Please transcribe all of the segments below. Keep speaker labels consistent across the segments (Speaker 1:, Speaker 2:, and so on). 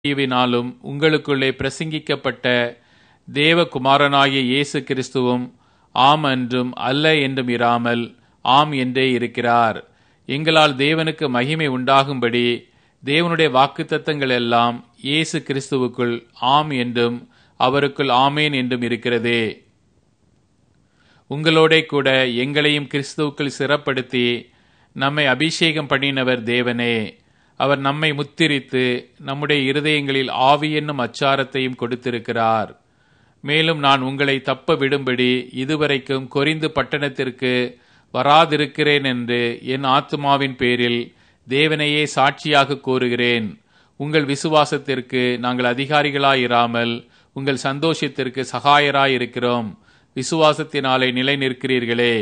Speaker 1: ஈவினாலும் உங்களுக்குள்ளே பிரசங்கிக்கப்பட்ட தேவகுமாரனாகிய இயேசு கிறிஸ்துவும் ஆம் என்றும் அல்ல என்றும் இராமல் ஆம் என்றே இருக்கிறார் எங்களால் தேவனுக்கு மகிமை உண்டாகும்படி தேவனுடைய வாக்குத்தத்தங்கள் எல்லாம் இயேசு கிறிஸ்துவுக்குள் ஆம் என்றும் அவருக்குள் ஆமேன் என்றும் இருக்கிறதே உங்களோட கூட எங்களையும் கிறிஸ்துவுக்குள் சிறப்படுத்தி நம்மை அபிஷேகம் பண்ணினவர் தேவனே அவர் நம்மை முத்திரித்து நம்முடைய இருதயங்களில் ஆவி என்னும் அச்சாரத்தையும் கொடுத்திருக்கிறார் மேலும் நான் உங்களை தப்ப விடும்படி இதுவரைக்கும் கொரிந்து பட்டணத்திற்கு வராதிருக்கிறேன் என்று என் ஆத்துமாவின் பேரில் தேவனையே சாட்சியாக கூறுகிறேன் உங்கள் விசுவாசத்திற்கு நாங்கள் அதிகாரிகளாயிராமல் உங்கள் சந்தோஷத்திற்கு சகாயராயிருக்கிறோம் விசுவாசத்தினாலே நிலை நிற்கிறீர்களே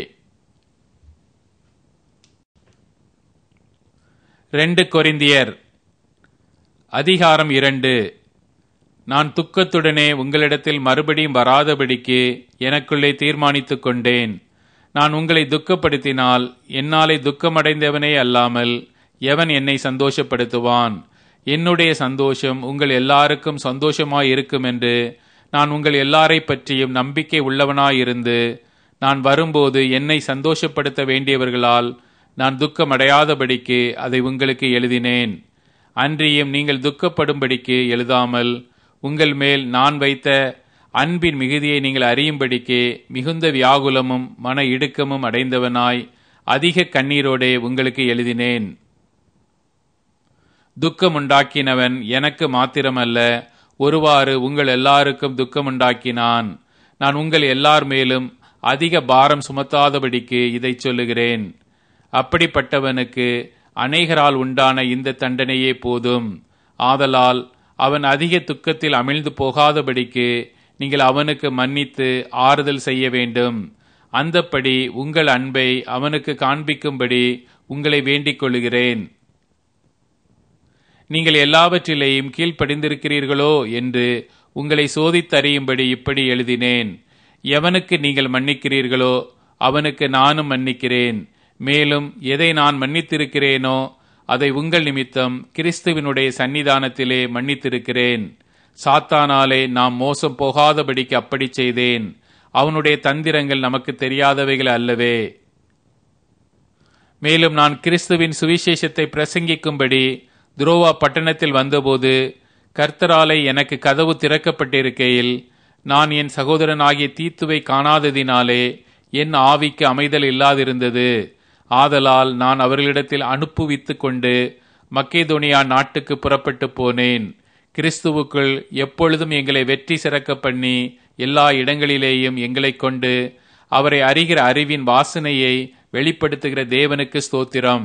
Speaker 1: ரெண்டு கொரிந்தியர் அதிகாரம் இரண்டு நான் துக்கத்துடனே உங்களிடத்தில் மறுபடியும் வராதபடிக்கு எனக்குள்ளே தீர்மானித்துக் கொண்டேன் நான் உங்களை துக்கப்படுத்தினால் என்னாலே துக்கமடைந்தவனே அல்லாமல் எவன் என்னை சந்தோஷப்படுத்துவான் என்னுடைய சந்தோஷம் உங்கள் எல்லாருக்கும் சந்தோஷமாய் இருக்கும் என்று நான் உங்கள் எல்லாரை பற்றியும் நம்பிக்கை உள்ளவனாயிருந்து நான் வரும்போது என்னை சந்தோஷப்படுத்த வேண்டியவர்களால் நான் துக்கமடையாதபடிக்கு அதை உங்களுக்கு எழுதினேன் அன்றியும் நீங்கள் துக்கப்படும்படிக்கு எழுதாமல் உங்கள் மேல் நான் வைத்த அன்பின் மிகுதியை நீங்கள் அறியும்படிக்கு மிகுந்த வியாகுலமும் மன இடுக்கமும் அடைந்தவனாய் அதிக கண்ணீரோடே உங்களுக்கு எழுதினேன் துக்கமுண்டாக்கினவன் எனக்கு மாத்திரமல்ல ஒருவாறு உங்கள் எல்லாருக்கும் துக்கமுண்டாக்கினான் நான் உங்கள் எல்லார் மேலும் அதிக பாரம் சுமத்தாதபடிக்கு இதை சொல்லுகிறேன் அப்படிப்பட்டவனுக்கு அநேகரால் உண்டான இந்த தண்டனையே போதும் ஆதலால் அவன் அதிக துக்கத்தில் அமிழ்ந்து போகாதபடிக்கு நீங்கள் அவனுக்கு மன்னித்து ஆறுதல் செய்ய வேண்டும் அந்தப்படி உங்கள் அன்பை அவனுக்கு காண்பிக்கும்படி உங்களை வேண்டிக் கொள்கிறேன் நீங்கள் எல்லாவற்றிலேயும் கீழ்ப்படிந்திருக்கிறீர்களோ என்று உங்களை சோதித்தறியும்படி இப்படி எழுதினேன் எவனுக்கு நீங்கள் மன்னிக்கிறீர்களோ அவனுக்கு நானும் மன்னிக்கிறேன் மேலும் எதை நான் மன்னித்திருக்கிறேனோ அதை உங்கள் நிமித்தம் கிறிஸ்துவினுடைய சன்னிதானத்திலே மன்னித்திருக்கிறேன் சாத்தானாலே நாம் மோசம் போகாதபடிக்கு அப்படி செய்தேன் அவனுடைய தந்திரங்கள் நமக்கு தெரியாதவைகள் அல்லவே மேலும் நான் கிறிஸ்துவின் சுவிசேஷத்தை பிரசங்கிக்கும்படி துரோவா பட்டணத்தில் வந்தபோது கர்த்தராலை எனக்கு கதவு திறக்கப்பட்டிருக்கையில் நான் என் சகோதரனாகிய தீத்துவை காணாததினாலே என் ஆவிக்கு அமைதல் இல்லாதிருந்தது ஆதலால் நான் அவர்களிடத்தில் அனுப்புவித்து கொண்டு மக்கேதோனியா நாட்டுக்கு புறப்பட்டு போனேன் கிறிஸ்துவுக்குள் எப்பொழுதும் எங்களை வெற்றி சிறக்க பண்ணி எல்லா இடங்களிலேயும் எங்களை கொண்டு அவரை அறிகிற அறிவின் வாசனையை வெளிப்படுத்துகிற தேவனுக்கு ஸ்தோத்திரம்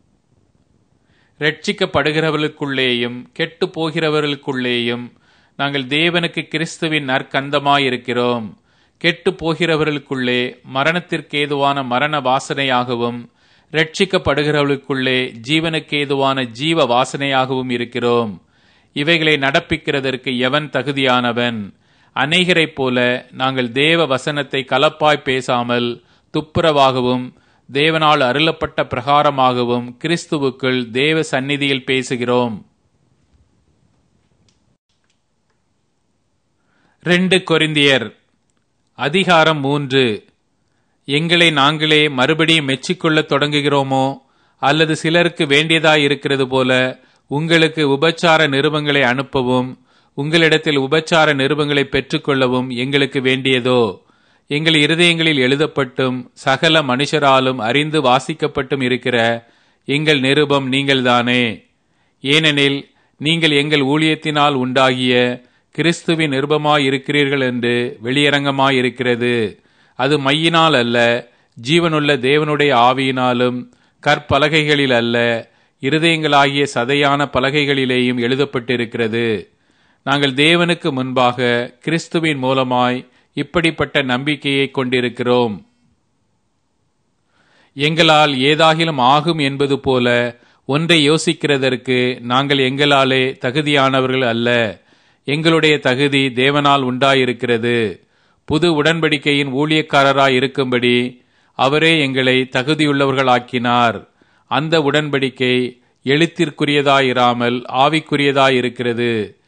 Speaker 1: ரட்சிக்கப்படுகிறவர்களுக்குள்ளேயும் கெட்டு போகிறவர்களுக்குள்ளேயும் நாங்கள் தேவனுக்கு கிறிஸ்துவின் நற்கந்தமாயிருக்கிறோம் கெட்டு போகிறவர்களுக்குள்ளே மரணத்திற்கேதுவான மரண வாசனையாகவும் ரட்சிக்கப்படுகிறவர்களுக்குள்ளே ஜீவனுக்கேதுவான ஜீவ வாசனையாகவும் இருக்கிறோம் இவைகளை நடப்பிக்கிறதற்கு எவன் தகுதியானவன் அநேகரைப் போல நாங்கள் தேவ வசனத்தை கலப்பாய் பேசாமல் துப்புரவாகவும் தேவனால் அருளப்பட்ட பிரகாரமாகவும் கிறிஸ்துவுக்குள் தேவ சந்நிதியில் பேசுகிறோம் ரெண்டு கொரிந்தியர் அதிகாரம் மூன்று எங்களை நாங்களே மறுபடியும் மெச்சிக்கொள்ளத் தொடங்குகிறோமோ அல்லது சிலருக்கு வேண்டியதாய் இருக்கிறது போல உங்களுக்கு உபச்சார நிருபங்களை அனுப்பவும் உங்களிடத்தில் உபச்சார நிருபங்களை பெற்றுக்கொள்ளவும் எங்களுக்கு வேண்டியதோ எங்கள் இருதயங்களில் எழுதப்பட்டும் சகல மனுஷராலும் அறிந்து வாசிக்கப்பட்டும் இருக்கிற எங்கள் நிருபம் நீங்கள்தானே ஏனெனில் நீங்கள் எங்கள் ஊழியத்தினால் உண்டாகிய கிறிஸ்துவின் நிருபமாயிருக்கிறீர்கள் என்று வெளியரங்கமாயிருக்கிறது அது மையினால் அல்ல ஜீவனுள்ள தேவனுடைய ஆவியினாலும் கற்பலகைகளில் அல்ல இருதயங்களாகிய சதையான பலகைகளிலேயும் எழுதப்பட்டிருக்கிறது நாங்கள் தேவனுக்கு முன்பாக கிறிஸ்துவின் மூலமாய் இப்படிப்பட்ட நம்பிக்கையை கொண்டிருக்கிறோம் எங்களால் ஏதாகிலும் ஆகும் என்பது போல ஒன்றை யோசிக்கிறதற்கு நாங்கள் எங்களாலே தகுதியானவர்கள் அல்ல எங்களுடைய தகுதி தேவனால் உண்டாயிருக்கிறது புது உடன்படிக்கையின் ஊழியக்காரராய் இருக்கும்படி அவரே எங்களை தகுதியுள்ளவர்களாக்கினார் அந்த உடன்படிக்கை எழுத்திற்குரியதாயிராமல் ஆவிக்குரியதாயிருக்கிறது